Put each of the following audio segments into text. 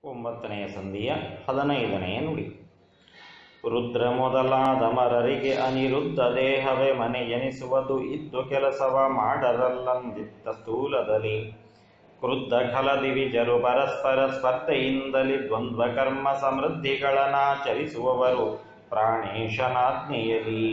ಒಂಬತ್ತನೆಯ ಸಂಧಿಯ ಹದಿನೈದನೆಯ ನುಡಿ ರುದ್ರ ಮೊದಲಾದ ಮರರಿಗೆ ಅನಿರುದ್ಧ ದೇಹವೇ ಮನೆ ಎನಿಸುವುದು ಇದ್ದು ಕೆಲಸವ ಮಾಡರಲ್ಲಂದಿತ್ತ ಸ್ಥೂಲದಲ್ಲಿ ಕ್ರುದ್ಧ ಖಲದಿವಿಜರು ಪರಸ್ಪರ ಸ್ಪರ್ಧೆಯಿಂದಲಿ ದ್ವಂದ್ವ ಕರ್ಮ ಸಮೃದ್ಧಿಗಳನ್ನಾಚರಿಸುವವರು ಪ್ರಾಣೇಶನಾಜ್ಞೆಯಲಿ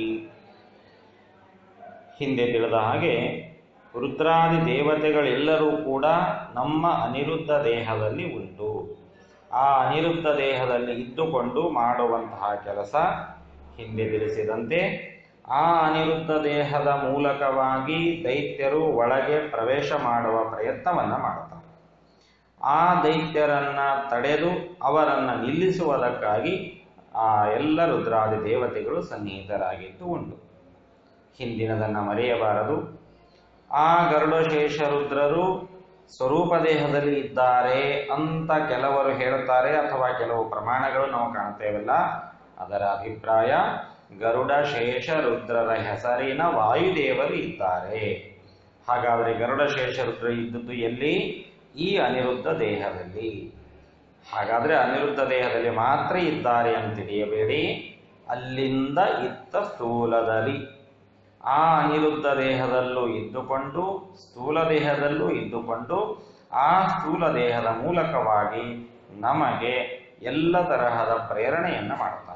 ಹಿಂದೆ ತಿಳಿದ ಹಾಗೆ ರುದ್ರಾದಿ ದೇವತೆಗಳೆಲ್ಲರೂ ಕೂಡ ನಮ್ಮ ಅನಿರುದ್ಧ ದೇಹದಲ್ಲಿ ಉಂಟು ಆ ಅನಿರುದ್ಧ ದೇಹದಲ್ಲಿ ಇದ್ದುಕೊಂಡು ಮಾಡುವಂತಹ ಕೆಲಸ ಹಿಂದೆ ತಿಳಿಸಿದಂತೆ ಆ ಅನಿರುದ್ಧ ದೇಹದ ಮೂಲಕವಾಗಿ ದೈತ್ಯರು ಒಳಗೆ ಪ್ರವೇಶ ಮಾಡುವ ಪ್ರಯತ್ನವನ್ನ ಮಾಡುತ್ತಾರೆ ಆ ದೈತ್ಯರನ್ನ ತಡೆದು ಅವರನ್ನ ನಿಲ್ಲಿಸುವುದಕ್ಕಾಗಿ ಆ ಎಲ್ಲ ರುದ್ರಾದಿ ದೇವತೆಗಳು ಸನ್ನಿಹಿತರಾಗಿದ್ದು ಉಂಟು ಹಿಂದಿನದನ್ನ ಮರೆಯಬಾರದು ಆ ಗರುಡಶೇಷ ರುದ್ರರು ಸ್ವರೂಪ ದೇಹದಲ್ಲಿ ಇದ್ದಾರೆ ಅಂತ ಕೆಲವರು ಹೇಳುತ್ತಾರೆ ಅಥವಾ ಕೆಲವು ಪ್ರಮಾಣಗಳು ನಾವು ಕಾಣ್ತೇವಲ್ಲ ಅದರ ಅಭಿಪ್ರಾಯ ಗರುಡ ಶೇಷ ರುದ್ರರ ಹೆಸರಿನ ವಾಯುದೇವರು ಇದ್ದಾರೆ ಹಾಗಾದರೆ ಗರುಡ ಶೇಷ ರುದ್ರ ಇದ್ದದ್ದು ಎಲ್ಲಿ ಈ ಅನಿರುದ್ಧ ದೇಹದಲ್ಲಿ ಹಾಗಾದ್ರೆ ಅನಿರುದ್ಧ ದೇಹದಲ್ಲಿ ಮಾತ್ರ ಇದ್ದಾರೆ ಅಂತ ತಿಳಿಯಬೇಡಿ ಅಲ್ಲಿಂದ ಇತ್ತ ಸ್ಥೂಲದಲ್ಲಿ ಆ ಅನಿರುದ್ಧ ದೇಹದಲ್ಲೂ ಇದ್ದುಕೊಂಡು ಸ್ಥೂಲ ದೇಹದಲ್ಲೂ ಇದ್ದುಕೊಂಡು ಆ ಸ್ಥೂಲ ದೇಹದ ಮೂಲಕವಾಗಿ ನಮಗೆ ಎಲ್ಲ ತರಹದ ಪ್ರೇರಣೆಯನ್ನು ಮಾಡುತ್ತಾರೆ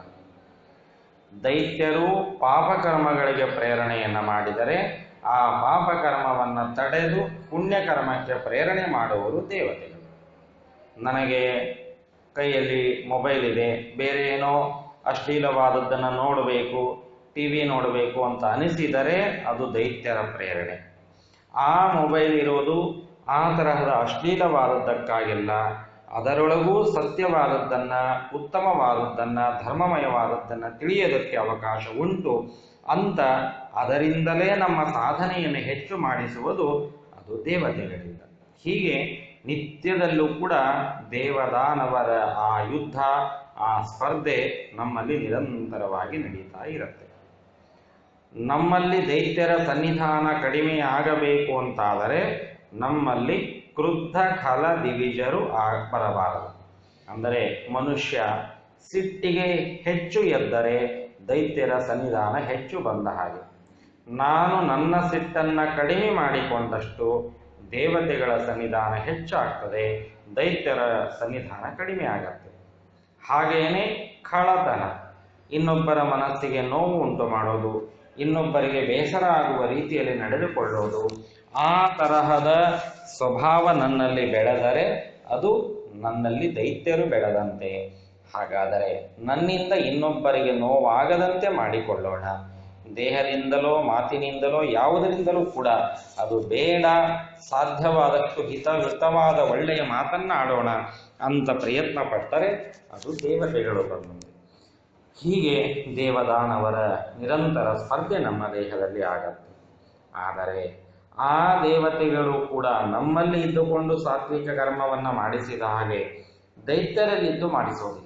ದೈತ್ಯರು ಪಾಪಕರ್ಮಗಳಿಗೆ ಪ್ರೇರಣೆಯನ್ನು ಮಾಡಿದರೆ ಆ ಪಾಪಕರ್ಮವನ್ನು ತಡೆದು ಪುಣ್ಯಕರ್ಮಕ್ಕೆ ಪ್ರೇರಣೆ ಮಾಡುವರು ದೇವತೆಗಳು ನನಗೆ ಕೈಯಲ್ಲಿ ಮೊಬೈಲ್ ಇದೆ ಬೇರೆ ಏನೋ ಅಶ್ಲೀಲವಾದದ್ದನ್ನು ನೋಡಬೇಕು ಟಿ ವಿ ನೋಡಬೇಕು ಅಂತ ಅನಿಸಿದರೆ ಅದು ದೈತ್ಯರ ಪ್ರೇರಣೆ ಆ ಮೊಬೈಲ್ ಇರೋದು ಆ ತರಹದ ಅಶ್ಲೀಲವಾದದ್ದಕ್ಕಾಗಿಲ್ಲ ಅದರೊಳಗೂ ಸತ್ಯವಾದದ್ದನ್ನ ಉತ್ತಮವಾದದ್ದನ್ನ ಧರ್ಮಮಯವಾದದ್ದನ್ನ ತಿಳಿಯೋದಕ್ಕೆ ಅವಕಾಶ ಉಂಟು ಅಂತ ಅದರಿಂದಲೇ ನಮ್ಮ ಸಾಧನೆಯನ್ನು ಹೆಚ್ಚು ಮಾಡಿಸುವುದು ಅದು ದೇವತೆಗಳಿಂದ ಹೀಗೆ ನಿತ್ಯದಲ್ಲೂ ಕೂಡ ದೇವದಾನವರ ಆ ಯುದ್ಧ ಆ ಸ್ಪರ್ಧೆ ನಮ್ಮಲ್ಲಿ ನಿರಂತರವಾಗಿ ನಡೀತಾ ಇರುತ್ತೆ ನಮ್ಮಲ್ಲಿ ದೈತ್ಯರ ಸನ್ನಿಧಾನ ಕಡಿಮೆ ಆಗಬೇಕು ಅಂತಾದರೆ ನಮ್ಮಲ್ಲಿ ಕ್ರುದ್ಧ ಖಲ ದಿವಿಜರು ಆ ಬರಬಾರದು ಅಂದರೆ ಮನುಷ್ಯ ಸಿಟ್ಟಿಗೆ ಹೆಚ್ಚು ಎದ್ದರೆ ದೈತ್ಯರ ಸನ್ನಿಧಾನ ಹೆಚ್ಚು ಬಂದ ಹಾಗೆ ನಾನು ನನ್ನ ಸಿಟ್ಟನ್ನ ಕಡಿಮೆ ಮಾಡಿಕೊಂಡಷ್ಟು ದೇವತೆಗಳ ಸನ್ನಿಧಾನ ಹೆಚ್ಚಾಗ್ತದೆ ದೈತ್ಯರ ಸನ್ನಿಧಾನ ಕಡಿಮೆ ಆಗತ್ತೆ ಹಾಗೇನೆ ಖಳತನ ಇನ್ನೊಬ್ಬರ ಮನಸ್ಸಿಗೆ ನೋವು ಉಂಟು ಮಾಡೋದು ಇನ್ನೊಬ್ಬರಿಗೆ ಬೇಸರ ಆಗುವ ರೀತಿಯಲ್ಲಿ ನಡೆದುಕೊಳ್ಳೋದು ಆ ತರಹದ ಸ್ವಭಾವ ನನ್ನಲ್ಲಿ ಬೆಳೆದರೆ ಅದು ನನ್ನಲ್ಲಿ ದೈತ್ಯರು ಬೆಳೆದಂತೆ ಹಾಗಾದರೆ ನನ್ನಿಂದ ಇನ್ನೊಬ್ಬರಿಗೆ ನೋವಾಗದಂತೆ ಮಾಡಿಕೊಳ್ಳೋಣ ದೇಹದಿಂದಲೋ ಮಾತಿನಿಂದಲೋ ಯಾವುದರಿಂದಲೂ ಕೂಡ ಅದು ಬೇಡ ಸಾಧ್ಯವಾದಷ್ಟು ಹಿತಯುತವಾದ ಒಳ್ಳೆಯ ಮಾತನ್ನ ಆಡೋಣ ಅಂತ ಪ್ರಯತ್ನ ಪಟ್ಟರೆ ಅದು ದೇವತೆಗಳು ಬಂದಂತೆ ಹೀಗೆ ದೇವದಾನವರ ನಿರಂತರ ಸ್ಪರ್ಧೆ ನಮ್ಮ ದೇಹದಲ್ಲಿ ಆಗತ್ತೆ ಆದರೆ ಆ ದೇವತೆಗಳು ಕೂಡ ನಮ್ಮಲ್ಲಿ ಇದ್ದುಕೊಂಡು ಸಾತ್ವಿಕ ಕರ್ಮವನ್ನ ಮಾಡಿಸಿದ ಹಾಗೆ ದೈತ್ಯರಲ್ಲಿದ್ದು ಮಾಡಿಸೋದಿಲ್ಲ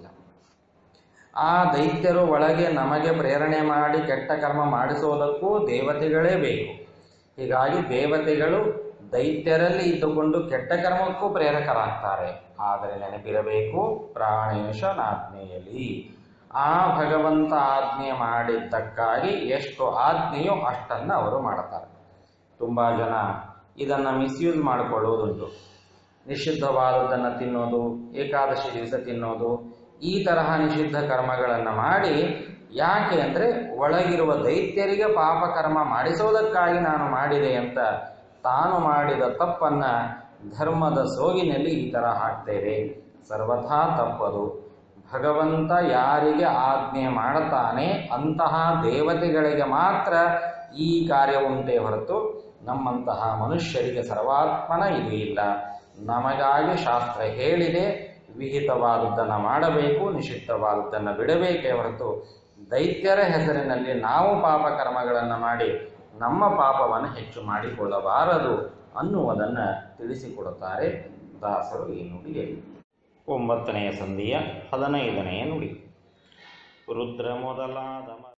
ಆ ದೈತ್ಯರು ಒಳಗೆ ನಮಗೆ ಪ್ರೇರಣೆ ಮಾಡಿ ಕೆಟ್ಟ ಕರ್ಮ ಮಾಡಿಸೋದಕ್ಕೂ ದೇವತೆಗಳೇ ಬೇಕು ಹೀಗಾಗಿ ದೇವತೆಗಳು ದೈತ್ಯರಲ್ಲಿ ಇದ್ದುಕೊಂಡು ಕೆಟ್ಟ ಕರ್ಮಕ್ಕೂ ಪ್ರೇರಕರಾಗ್ತಾರೆ ಆದರೆ ನೆನಪಿರಬೇಕು ಪ್ರಾಣೇಶನಾಜ್ಞೆಯಲ್ಲಿ ಆ ಭಗವಂತ ಆಜ್ಞೆ ಮಾಡಿದ್ದಕ್ಕಾಗಿ ಎಷ್ಟು ಆಜ್ಞೆಯೋ ಅಷ್ಟನ್ನು ಅವರು ಮಾಡುತ್ತಾರೆ ತುಂಬ ಜನ ಇದನ್ನು ಮಿಸ್ಯೂಸ್ ಮಾಡಿಕೊಳ್ಳುವುದುಂಟು ನಿಷಿದ್ಧವಾದದ್ದನ್ನು ತಿನ್ನೋದು ಏಕಾದಶಿ ದಿವಸ ತಿನ್ನೋದು ಈ ತರಹ ನಿಷಿದ್ಧ ಕರ್ಮಗಳನ್ನು ಮಾಡಿ ಯಾಕೆ ಅಂದರೆ ಒಳಗಿರುವ ದೈತ್ಯರಿಗೆ ಪಾಪ ಕರ್ಮ ಮಾಡಿಸೋದಕ್ಕಾಗಿ ನಾನು ಮಾಡಿದೆ ಅಂತ ತಾನು ಮಾಡಿದ ತಪ್ಪನ್ನ ಧರ್ಮದ ಸೋಗಿನಲ್ಲಿ ಈ ತರ ಹಾಕ್ತೇವೆ ಸರ್ವಥಾ ತಪ್ಪದು ಭಗವಂತ ಯಾರಿಗೆ ಆಜ್ಞೆ ಮಾಡುತ್ತಾನೆ ಅಂತಹ ದೇವತೆಗಳಿಗೆ ಮಾತ್ರ ಈ ಕಾರ್ಯ ಉಂಟೇ ಹೊರತು ನಮ್ಮಂತಹ ಮನುಷ್ಯರಿಗೆ ಸರ್ವಾತ್ಮನ ಇದು ಇಲ್ಲ ನಮಗಾಗಿ ಶಾಸ್ತ್ರ ಹೇಳಿದೆ ವಿಹಿತವಾದದ್ದನ್ನು ಮಾಡಬೇಕು ನಿಷಿದ್ಧವಾದದ್ದನ್ನು ಬಿಡಬೇಕೇ ಹೊರತು ದೈತ್ಯರ ಹೆಸರಿನಲ್ಲಿ ನಾವು ಪಾಪ ಕರ್ಮಗಳನ್ನು ಮಾಡಿ ನಮ್ಮ ಪಾಪವನ್ನು ಹೆಚ್ಚು ಮಾಡಿಕೊಳ್ಳಬಾರದು ಅನ್ನುವುದನ್ನು ತಿಳಿಸಿಕೊಡುತ್ತಾರೆ ದಾಸರು ಈ ನುಡಿಯಲ್ಲಿ ಒಂಬತ್ತನೆಯ ಸಂಧಿಯ ಹದಿನೈದನೆಯ ನುಡಿ ರುದ್ರ ಮೊದಲಾದ